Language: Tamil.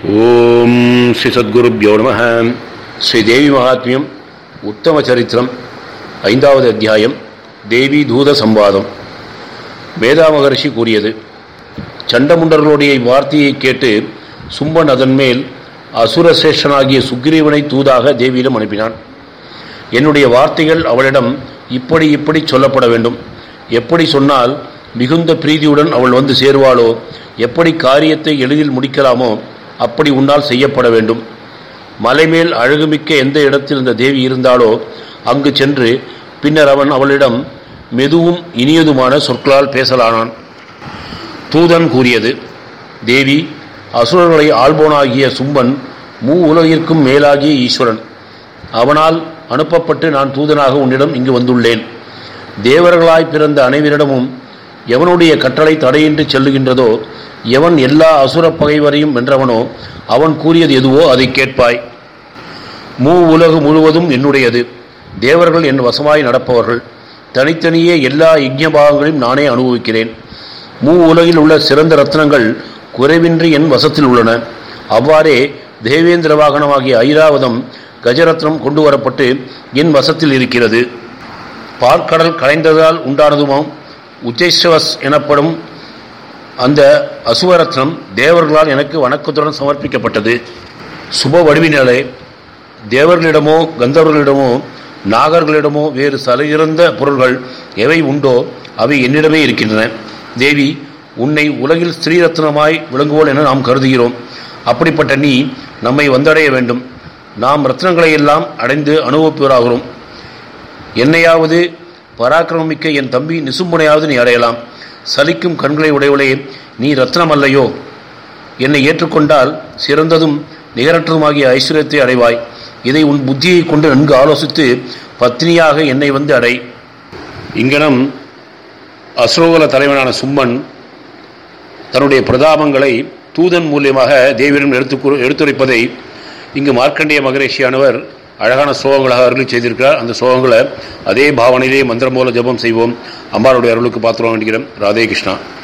ஓம் ஸ்ரீ சத்குருப்யோ நம ஸ்ரீ தேவி மகாத்மியம் உத்தம சரித்திரம் ஐந்தாவது அத்தியாயம் தேவி தூத சம்வாதம் வேதா மகர்ஷி கூறியது சண்டமுண்டர்களுடைய இவ்வார்த்தையை கேட்டு சும்பன் அதன் மேல் அசுரசேஷனாகிய சுக்ரீவனை தூதாக தேவியிடம் அனுப்பினான் என்னுடைய வார்த்தைகள் அவளிடம் இப்படி இப்படி சொல்லப்பட வேண்டும் எப்படி சொன்னால் மிகுந்த பிரீதியுடன் அவள் வந்து சேருவாளோ எப்படி காரியத்தை எளிதில் முடிக்கலாமோ அப்படி உன்னால் செய்யப்பட வேண்டும் மலைமேல் அழகுமிக்க எந்த இடத்தில் இந்த தேவி இருந்தாலோ அங்கு சென்று பின்னர் அவன் அவளிடம் மெதுவும் இனியதுமான சொற்களால் பேசலானான் தூதன் கூறியது தேவி அசுரர்களை ஆள்போனாகிய சும்பன் மூ உலகிற்கும் மேலாகிய ஈஸ்வரன் அவனால் அனுப்பப்பட்டு நான் தூதனாக உன்னிடம் இங்கு வந்துள்ளேன் தேவர்களாய் பிறந்த அனைவரிடமும் எவனுடைய கட்டளை தடையின்றி செல்லுகின்றதோ எவன் எல்லா அசுர பகைவரையும் வென்றவனோ அவன் கூறியது எதுவோ அதை கேட்பாய் மூ உலகு முழுவதும் என்னுடையது தேவர்கள் என் வசமாய் நடப்பவர்கள் தனித்தனியே எல்லா யஜ்ஞபாகங்களையும் நானே அனுபவிக்கிறேன் மூ உலகில் உள்ள சிறந்த ரத்னங்கள் குறைவின்றி என் வசத்தில் உள்ளன அவ்வாறே தேவேந்திர வாகனமாகிய ஐராவதம் கஜரத்னம் கொண்டு வரப்பட்டு என் வசத்தில் இருக்கிறது பார்க்கடல் கலைந்ததால் உண்டானதுமாம் உச்சேஸ்வஸ் எனப்படும் அந்த அசுவரத்னம் தேவர்களால் எனக்கு வணக்கத்துடன் சமர்ப்பிக்கப்பட்டது சுப வடிவினாலே தேவர்களிடமோ கந்தவர்களிடமோ நாகர்களிடமோ வேறு சலையிறந்த பொருள்கள் எவை உண்டோ அவை என்னிடமே இருக்கின்றன தேவி உன்னை உலகில் ஸ்ரீரத்னமாய் விளங்குவோள் என நாம் கருதுகிறோம் அப்படிப்பட்ட நீ நம்மை வந்தடைய வேண்டும் நாம் ரத்னங்களை எல்லாம் அடைந்து அனுபவிப்பவராகிறோம் என்னையாவது பராக்கிரமிக்க என் தம்பி நிசும்பனையாவது நீ அடையலாம் சலிக்கும் கண்களை உடையவளே நீ ரத்னம் அல்லையோ என்னை ஏற்றுக்கொண்டால் சிறந்ததும் நிகரற்றதுமாகிய ஐஸ்வர்யத்தை அடைவாய் இதை உன் புத்தியை கொண்டு நன்கு ஆலோசித்து பத்னியாக என்னை வந்து அடை இங்கனம் அசுரோகல தலைவனான சும்மன் தன்னுடைய பிரதாபங்களை தூதன் மூலியமாக தேவியிடம் எடுத்து எடுத்துரைப்பதை இங்கு மார்க்கண்டேய மகரிஷியானவர் அழகான ஸ்லோகங்களாக அருளி செய்திருக்கிறார் அந்த ஸ்லோகங்களை அதே பாவனையிலே மந்திரம் மூல ஜபம் செய்வோம் அம்பாளுடைய அருளுக்கு பாத்திரம் வேண்டுகிறோம் ராதே கிருஷ்ணா